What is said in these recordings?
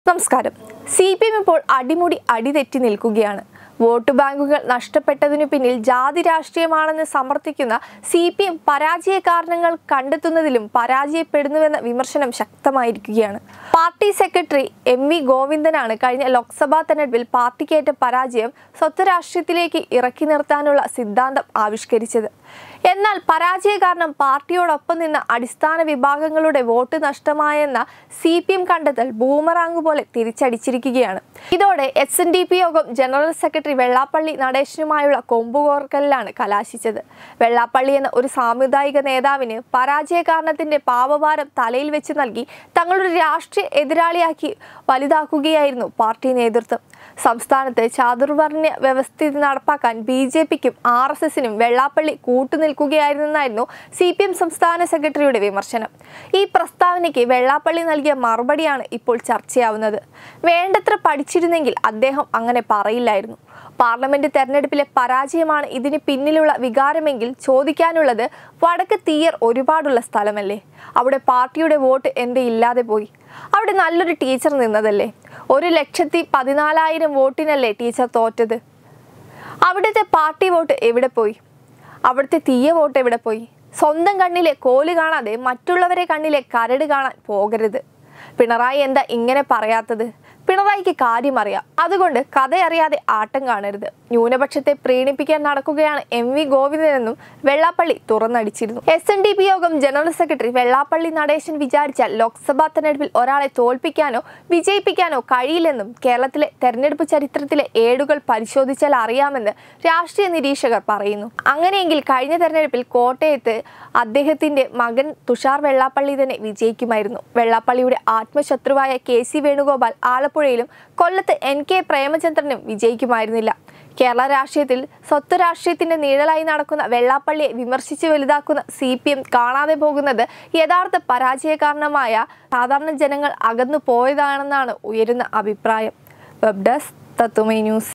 നമസ്കാരം C P M ഇപ്പോൾ അടിമുടി അടിതെറ്റി നിൽക്കുകയാണ് വോട്ട് ബാങ്കുകൾ നഷ്ടപ്പെട്ടതിനു പിന്നിൽ ജാതി രാഷ്ട്രീയമാണെന്ന് സമർത്ഥിക്കുന്ന സി പി എം പരാജയ കാരണങ്ങൾ കണ്ടെത്തുന്നതിലും പരാജയപ്പെടുന്നുവെന്ന വിമർശനം ശക്തമായിരിക്കുകയാണ് പാർട്ടി സെക്രട്ടറി എം വി ഗോവിന്ദനാണ് കഴിഞ്ഞ ലോക്സഭാ തെരഞ്ഞെടുപ്പിൽ പാർട്ടിക്കേറ്റ പരാജയം സ്വത്ത് രാഷ്ട്രീയത്തിലേക്ക് ഇറക്കി നിർത്താനുള്ള സിദ്ധാന്തം ആവിഷ്കരിച്ചത് എന്നാൽ പരാജയ കാരണം പാർട്ടിയോടൊപ്പം നിന്ന അടിസ്ഥാന വിഭാഗങ്ങളുടെ വോട്ട് നഷ്ടമായെന്ന സി പി എം കണ്ടെത്തൽ ബൂമറാങ് പോലെ തിരിച്ചടിച്ചിരിക്കുകയാണ് ഇതോടെ എസ് എൻ ഡി പി യോഗം ജനറൽ സെക്രട്ടറി വെള്ളാപ്പള്ളി നടേശനുമായുള്ള കൊമ്പുകോർക്കലിലാണ് കലാശിച്ചത് വെള്ളാപ്പള്ളി എന്ന ഒരു സാമുദായിക നേതാവിന് പരാജയ കാരണത്തിന്റെ പാപഭാരം തലയിൽ വെച്ച് നൽകി തങ്ങളുടെ രാഷ്ട്രീയ എതിരാളിയാക്കി വലുതാക്കുകയായിരുന്നു പാർട്ടി നേതൃത്വം സംസ്ഥാനത്ത് ചാതുർവർണ്ണ വ്യവസ്ഥിതി നടപ്പാക്കാൻ ബി ജെ പിക്കും ആർ എസ് എസിനും വെള്ളാപ്പള്ളി കൂട്ടുനിൽക്കുകയായിരുന്നെന്നായിരുന്നു സി പി എം സംസ്ഥാന സെക്രട്ടറിയുടെ വിമർശനം ഈ പ്രസ്താവനയ്ക്ക് വെള്ളാപ്പള്ളി നൽകിയ മറുപടിയാണ് ഇപ്പോൾ ചർച്ചയാവുന്നത് വേണ്ടത്ര പഠിച്ചിരുന്നെങ്കിൽ അദ്ദേഹം അങ്ങനെ പറയില്ലായിരുന്നു പാർലമെന്റ് തെരഞ്ഞെടുപ്പിലെ പരാജയമാണ് ഇതിന് പിന്നിലുള്ള വികാരമെങ്കിൽ ചോദിക്കാനുള്ളത് വടക്ക് തീയർ ഒരുപാടുള്ള സ്ഥലമല്ലേ അവിടെ പാർട്ടിയുടെ വോട്ട് എന്തേ ഇല്ലാതെ പോയി അവിടെ നല്ലൊരു ടീച്ചർ നിന്നതല്ലേ ഒരു ലക്ഷത്തി പതിനാലായിരം വോട്ടിനല്ലേ ടീച്ചർ തോറ്റത് അവിടുത്തെ പാർട്ടി വോട്ട് എവിടെ പോയി അവിടുത്തെ തീയ വോട്ട് എവിടെ പോയി സ്വന്തം കണ്ണിലെ കോല് കാണാതെ മറ്റുള്ളവരെ കണ്ണിലെ കരട് കാണാൻ പോകരുത് പിണറായി എന്താ ഇങ്ങനെ പറയാത്തത് പിണറായിക്ക് കാര്യം അറിയാം അതുകൊണ്ട് കഥയറിയാതെ ആട്ടം കാണരുത് ന്യൂനപക്ഷത്തെ പ്രീണിപ്പിക്കാൻ നടക്കുകയാണ് എം വി ഗോവിന്ദനെന്നും വെള്ളാപ്പള്ളി തുറന്നടിച്ചിരുന്നു എസ് എൻ ഡി പി യോഗം ജനറൽ സെക്രട്ടറി വെള്ളാപ്പള്ളി നടേശൻ വിചാരിച്ചാൽ ലോക്സഭാ തെരഞ്ഞെടുപ്പിൽ ഒരാളെ തോൽപ്പിക്കാനോ വിജയിപ്പിക്കാനോ കഴിയില്ലെന്നും കേരളത്തിലെ തെരഞ്ഞെടുപ്പ് ചരിത്രത്തിലെ ഏടുകൾ പരിശോധിച്ചാൽ അറിയാമെന്ന് രാഷ്ട്രീയ നിരീക്ഷകർ പറയുന്നു അങ്ങനെയെങ്കിൽ കഴിഞ്ഞ തെരഞ്ഞെടുപ്പിൽ കോട്ടയത്ത് അദ്ദേഹത്തിന്റെ മകൻ തുഷാർ വെള്ളാപ്പള്ളി തന്നെ വിജയിക്കുമായിരുന്നു വെള്ളാപ്പള്ളിയുടെ ആത്മശത്രുവായ കെ സി വേണുഗോപാൽ ആലപ്പുഴയിലും കൊല്ലത്ത് എൻ കെ പ്രേമചന്ദ്രനും വിജയിക്കുമായിരുന്നില്ല കേരള രാഷ്ട്രീയത്തിൽ സ്വത്ത് രാഷ്ട്രീയത്തിന്റെ നിഴലായി നടക്കുന്ന വെള്ളാപ്പള്ളിയെ വിമർശിച്ച് വലുതാക്കുന്ന സി പി എം കാണാതെ പോകുന്നത് യഥാർത്ഥ പരാജയ കാരണമായ സാധാരണ ജനങ്ങൾ അകന്നു പോയതാണെന്നാണ് ഉയരുന്ന അഭിപ്രായം web desk Tatwamayi news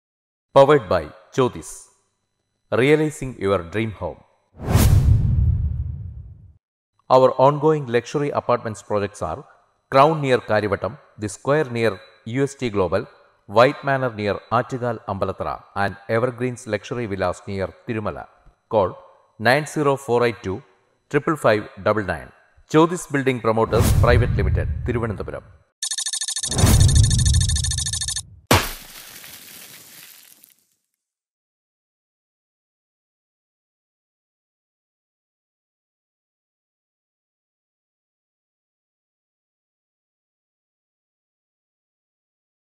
powered by Jyothis realising your dream home Our ongoing luxury apartments projects are Crown near Karivattam, The Square near UST Global, White Manor near Achigal Ambalatra, and Evergreens Luxury Villas near Tirumala. Call 90482 555 Jyotis Building Promoters Private Limited, Thiruvananthapuram.